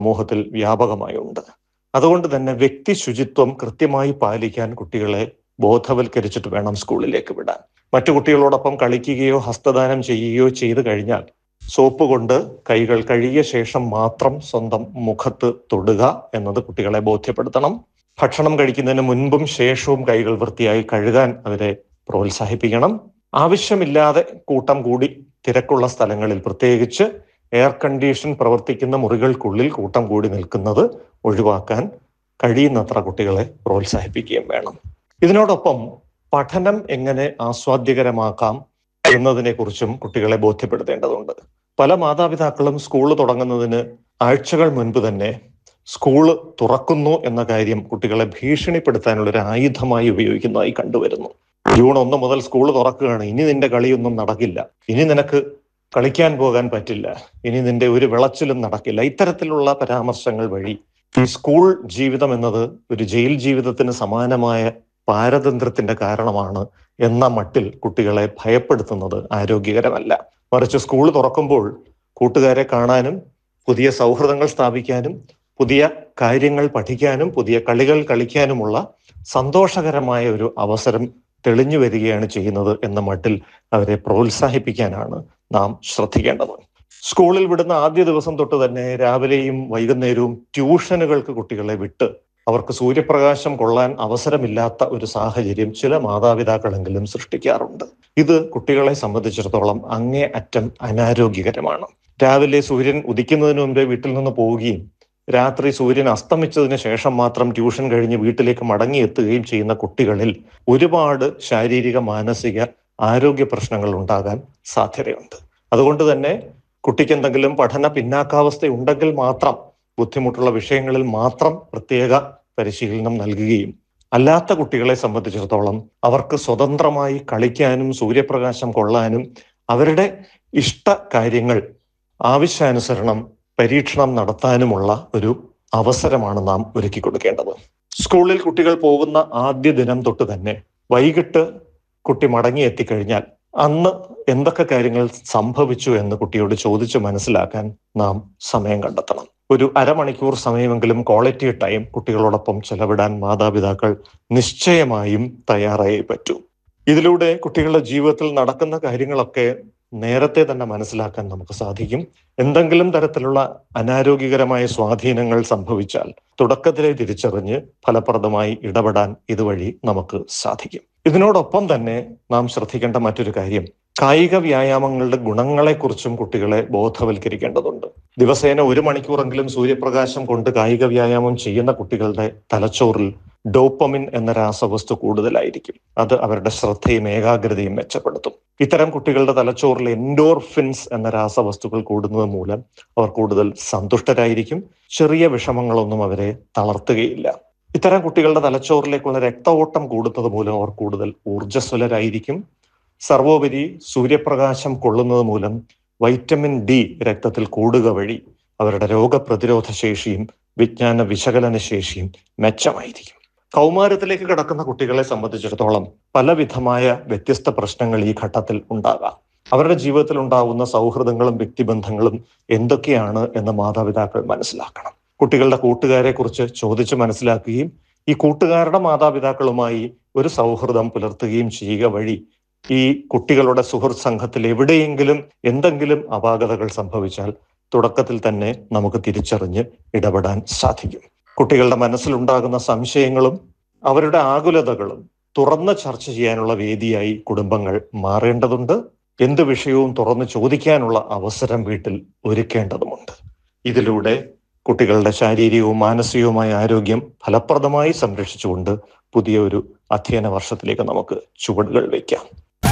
സമൂഹത്തിൽ വ്യാപകമായി ഉണ്ട് അതുകൊണ്ട് തന്നെ വ്യക്തി ശുചിത്വം കൃത്യമായി പാലിക്കാൻ കുട്ടികളെ ബോധവൽക്കരിച്ചിട്ട് വേണം സ്കൂളിലേക്ക് വിടാൻ മറ്റു കുട്ടികളോടൊപ്പം കളിക്കുകയോ ഹസ്തദാനം ചെയ്യുകയോ ചെയ്തു കഴിഞ്ഞാൽ സോപ്പ് കൊണ്ട് കൈകൾ കഴുകിയ ശേഷം മാത്രം സ്വന്തം മുഖത്ത് തൊടുക എന്നത് കുട്ടികളെ ബോധ്യപ്പെടുത്തണം ഭക്ഷണം കഴിക്കുന്നതിന് മുൻപും ശേഷവും കൈകൾ വൃത്തിയായി കഴുകാൻ അവരെ പ്രോത്സാഹിപ്പിക്കണം ആവശ്യമില്ലാതെ കൂട്ടം കൂടി തിരക്കുള്ള സ്ഥലങ്ങളിൽ പ്രത്യേകിച്ച് എയർ കണ്ടീഷൻ പ്രവർത്തിക്കുന്ന മുറികൾക്കുള്ളിൽ കൂട്ടം കൂടി നിൽക്കുന്നത് ഒഴിവാക്കാൻ കഴിയുന്നത്ര കുട്ടികളെ പ്രോത്സാഹിപ്പിക്കുകയും വേണം ഇതിനോടൊപ്പം പഠനം എങ്ങനെ ആസ്വാദ്യകരമാക്കാം എന്നതിനെ കുറിച്ചും കുട്ടികളെ ബോധ്യപ്പെടുത്തേണ്ടതുണ്ട് പല മാതാപിതാക്കളും സ്കൂൾ തുടങ്ങുന്നതിന് ആഴ്ചകൾ മുൻപ് തന്നെ സ്കൂള് തുറക്കുന്നു എന്ന കാര്യം കുട്ടികളെ ഭീഷണിപ്പെടുത്താനുള്ള ഒരു ആയുധമായി ഉപയോഗിക്കുന്നതായി കണ്ടുവരുന്നു ജൂൺ ഒന്ന് മുതൽ സ്കൂൾ തുറക്കുകയാണ് ഇനി നിന്റെ കളിയൊന്നും നടക്കില്ല ഇനി നിനക്ക് കളിക്കാൻ പോകാൻ പറ്റില്ല ഇനി നിന്റെ ഒരു വിളച്ചിലും നടക്കില്ല ഇത്തരത്തിലുള്ള പരാമർശങ്ങൾ വഴി ഈ സ്കൂൾ ജീവിതം എന്നത് ഒരു ജയിൽ ജീവിതത്തിന് സമാനമായ പാരതന്ത്ര്യത്തിന്റെ കാരണമാണ് എന്ന മട്ടിൽ കുട്ടികളെ ഭയപ്പെടുത്തുന്നത് ആരോഗ്യകരമല്ല മറിച്ച് സ്കൂൾ തുറക്കുമ്പോൾ കൂട്ടുകാരെ കാണാനും പുതിയ സൗഹൃദങ്ങൾ സ്ഥാപിക്കാനും പുതിയ കാര്യങ്ങൾ പഠിക്കാനും പുതിയ കളികൾ കളിക്കാനുമുള്ള സന്തോഷകരമായ ഒരു അവസരം തെളിഞ്ഞു വരികയാണ് ചെയ്യുന്നത് എന്ന മട്ടിൽ അവരെ പ്രോത്സാഹിപ്പിക്കാനാണ് നാം ശ്രദ്ധിക്കേണ്ടത് സ്കൂളിൽ വിടുന്ന ആദ്യ ദിവസം തൊട്ട് തന്നെ രാവിലെയും വൈകുന്നേരവും ട്യൂഷനുകൾക്ക് കുട്ടികളെ വിട്ട് അവർക്ക് സൂര്യപ്രകാശം കൊള്ളാൻ അവസരമില്ലാത്ത ഒരു സാഹചര്യം ചില മാതാപിതാക്കളെങ്കിലും സൃഷ്ടിക്കാറുണ്ട് ഇത് കുട്ടികളെ സംബന്ധിച്ചിടത്തോളം അങ്ങേ അറ്റം അനാരോഗ്യകരമാണ് രാവിലെ സൂര്യൻ ഉദിക്കുന്നതിന് മുമ്പേ വീട്ടിൽ നിന്ന് പോവുകയും രാത്രി സൂര്യൻ അസ്തമിച്ചതിന് ശേഷം മാത്രം ട്യൂഷൻ കഴിഞ്ഞ് വീട്ടിലേക്ക് മടങ്ങിയെത്തുകയും ചെയ്യുന്ന കുട്ടികളിൽ ഒരുപാട് ശാരീരിക മാനസിക ആരോഗ്യ പ്രശ്നങ്ങൾ ഉണ്ടാകാൻ സാധ്യതയുണ്ട് അതുകൊണ്ട് തന്നെ കുട്ടിക്ക് എന്തെങ്കിലും പഠന പിന്നാക്കാവസ്ഥ ഉണ്ടെങ്കിൽ മാത്രം ബുദ്ധിമുട്ടുള്ള വിഷയങ്ങളിൽ മാത്രം പ്രത്യേക പരിശീലനം നൽകുകയും അല്ലാത്ത കുട്ടികളെ സംബന്ധിച്ചിടത്തോളം അവർക്ക് സ്വതന്ത്രമായി കളിക്കാനും സൂര്യപ്രകാശം കൊള്ളാനും അവരുടെ ഇഷ്ട കാര്യങ്ങൾ ആവശ്യാനുസരണം പരീക്ഷണം നടത്താനുമുള്ള ഒരു അവസരമാണ് നാം ഒരുക്കി കൊടുക്കേണ്ടത് സ്കൂളിൽ കുട്ടികൾ പോകുന്ന ആദ്യ ദിനം തൊട്ട് തന്നെ വൈകിട്ട് കുട്ടി മടങ്ങി എത്തിക്കഴിഞ്ഞാൽ അന്ന് എന്തൊക്കെ കാര്യങ്ങൾ സംഭവിച്ചു എന്ന് കുട്ടിയോട് ചോദിച്ചു മനസ്സിലാക്കാൻ നാം സമയം കണ്ടെത്തണം ഒരു അരമണിക്കൂർ സമയമെങ്കിലും ക്വാളിറ്റി ടൈം കുട്ടികളോടൊപ്പം ചെലവിടാൻ മാതാപിതാക്കൾ നിശ്ചയമായും തയ്യാറായേ പറ്റൂ ഇതിലൂടെ കുട്ടികളുടെ ജീവിതത്തിൽ നടക്കുന്ന കാര്യങ്ങളൊക്കെ നേരത്തെ തന്നെ മനസ്സിലാക്കാൻ നമുക്ക് സാധിക്കും എന്തെങ്കിലും തരത്തിലുള്ള അനാരോഗ്യകരമായ സ്വാധീനങ്ങൾ സംഭവിച്ചാൽ തുടക്കത്തിലെ തിരിച്ചറിഞ്ഞ് ഫലപ്രദമായി ഇടപെടാൻ ഇതുവഴി നമുക്ക് സാധിക്കും ഇതിനോടൊപ്പം തന്നെ നാം ശ്രദ്ധിക്കേണ്ട മറ്റൊരു കാര്യം കായിക വ്യായാമങ്ങളുടെ ഗുണങ്ങളെക്കുറിച്ചും കുട്ടികളെ ബോധവൽക്കരിക്കേണ്ടതുണ്ട് ദിവസേന ഒരു മണിക്കൂറെങ്കിലും സൂര്യപ്രകാശം കൊണ്ട് കായിക വ്യായാമം ചെയ്യുന്ന കുട്ടികളുടെ തലച്ചോറിൽ ഡോപ്പമിൻ എന്ന രാസവസ്തു കൂടുതലായിരിക്കും അത് അവരുടെ ശ്രദ്ധയും ഏകാഗ്രതയും മെച്ചപ്പെടുത്തും ഇത്തരം കുട്ടികളുടെ തലച്ചോറിൽ എൻഡോർഫിൻസ് എന്ന രാസവസ്തുക്കൾ കൂടുന്നത് മൂലം അവർ കൂടുതൽ സന്തുഷ്ടരായിരിക്കും ചെറിയ വിഷമങ്ങളൊന്നും അവരെ തളർത്തുകയില്ല ഇത്തരം കുട്ടികളുടെ തലച്ചോറിലേക്കുള്ള രക്തഓട്ടം കൂടുന്നത് മൂലം അവർ കൂടുതൽ ഊർജ്ജസ്വലരായിരിക്കും സർവോപരി സൂര്യപ്രകാശം കൊള്ളുന്നത് മൂലം വൈറ്റമിൻ ഡി രക്തത്തിൽ കൂടുക വഴി അവരുടെ രോഗപ്രതിരോധ ശേഷിയും വിജ്ഞാന വിശകലന ശേഷിയും മെച്ചമായിരിക്കും കൗമാരത്തിലേക്ക് കടക്കുന്ന കുട്ടികളെ സംബന്ധിച്ചിടത്തോളം പലവിധമായ വ്യത്യസ്ത പ്രശ്നങ്ങൾ ഈ ഘട്ടത്തിൽ ഉണ്ടാകാം അവരുടെ ജീവിതത്തിൽ ഉണ്ടാകുന്ന സൗഹൃദങ്ങളും വ്യക്തിബന്ധങ്ങളും എന്തൊക്കെയാണ് എന്ന് മാതാപിതാക്കൾ മനസ്സിലാക്കണം കുട്ടികളുടെ കൂട്ടുകാരെ കുറിച്ച് ചോദിച്ച് മനസ്സിലാക്കുകയും ഈ കൂട്ടുകാരുടെ മാതാപിതാക്കളുമായി ഒരു സൗഹൃദം പുലർത്തുകയും ചെയ്യുക വഴി ഈ കുട്ടികളുടെ സുഹൃത്ത് സംഘത്തിൽ എവിടെയെങ്കിലും എന്തെങ്കിലും അപാകതകൾ സംഭവിച്ചാൽ തുടക്കത്തിൽ തന്നെ നമുക്ക് തിരിച്ചറിഞ്ഞ് ഇടപെടാൻ സാധിക്കും കുട്ടികളുടെ മനസ്സിലുണ്ടാകുന്ന സംശയങ്ങളും അവരുടെ ആകുലതകളും തുറന്ന് ചർച്ച ചെയ്യാനുള്ള വേദിയായി കുടുംബങ്ങൾ മാറേണ്ടതുണ്ട് എന്ത് വിഷയവും തുറന്ന് ചോദിക്കാനുള്ള അവസരം വീട്ടിൽ ഒരുക്കേണ്ടതുമുണ്ട് ഇതിലൂടെ കുട്ടികളുടെ ശാരീരികവും മാനസികവുമായ ആരോഗ്യം ഫലപ്രദമായി സംരക്ഷിച്ചുകൊണ്ട് പുതിയ ഒരു അധ്യയന വർഷത്തിലേക്ക് നമുക്ക് ചുവടുകൾ വയ്ക്കാം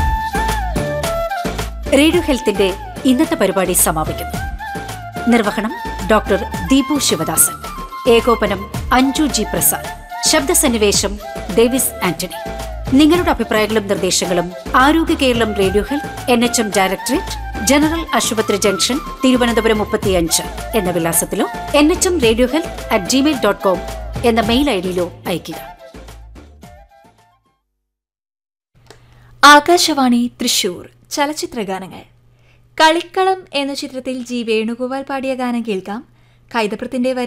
റേഡിയോ ഹെൽത്തിന്റെ ഇന്നത്തെ പരിപാടി സമാപിക്കുന്നു നിർവഹണം ഡോക്ടർ ദീപു ശിവദാസൻ ഏകോപനം അഞ്ജു ജി പ്രസാദ് ശബ്ദസന്നിവേശം ഡേവിസ് ആന്റണി നിങ്ങളുടെ അഭിപ്രായങ്ങളും നിർദ്ദേശങ്ങളും ആരോഗ്യ Keralam radio health N H M directorate general ആശുപത്രി ജംഗ്ഷൻ തിരുവനന്തപുരം മുപ്പത്തിയഞ്ച് എന്ന വിലാസത്തിലോ N H M radio health at gmail dot com എന്ന മെയിൽ ഐ ഡിയിലോ അയയ്ക്കുക ആകാശവാണി തൃശൂർ ചലച്ചിത്ര ഗാനങ്ങൾ കളിക്കളം എന്ന ചിത്രത്തിൽ ജി വേണുഗോപാൽ പാടിയ ഗാനം കേൾക്കാം കൈതപ്രത്തിന്റെ